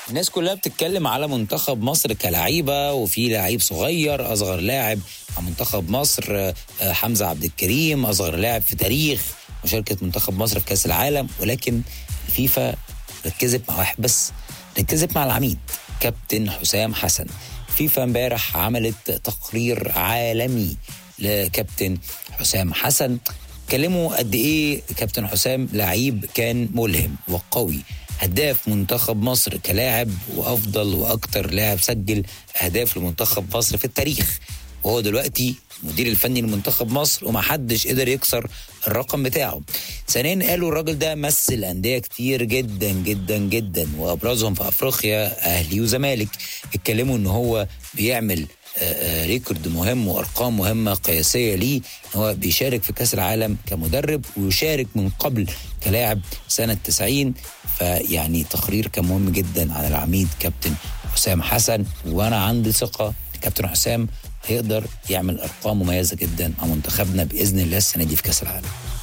الناس كلها بتتكلم على منتخب مصر كلعيبه وفي لعيب صغير اصغر لاعب على منتخب مصر آه، حمزه عبد الكريم اصغر لاعب في تاريخ مشاركه منتخب مصر في كاس العالم ولكن الفيفا ركزت مع واحد بس ركزت مع العميد كابتن حسام حسن فيفا امبارح عملت تقرير عالمي لكابتن حسام حسن كلموا قد ايه كابتن حسام لعيب كان ملهم وقوي هداف منتخب مصر كلاعب وافضل واكتر لاعب سجل اهداف لمنتخب مصر في التاريخ وهو دلوقتي مدير الفني لمنتخب مصر ومحدش قدر يكسر الرقم بتاعه ثانيا قالوا الراجل ده مثل انديه كتير جدا جدا جدا وابرزهم في افريقيا اهلي وزمالك اتكلموا ان هو بيعمل آه، آه، ريكورد مهم وارقام مهمه قياسيه ليه هو بيشارك في كاس العالم كمدرب ويشارك من قبل كلاعب سنه 90 فيعني تقرير كان مهم جدا عن العميد كابتن حسام حسن وانا عندي ثقه كابتن حسام هيقدر يعمل ارقام مميزه جدا مع منتخبنا باذن الله السنه دي في كاس العالم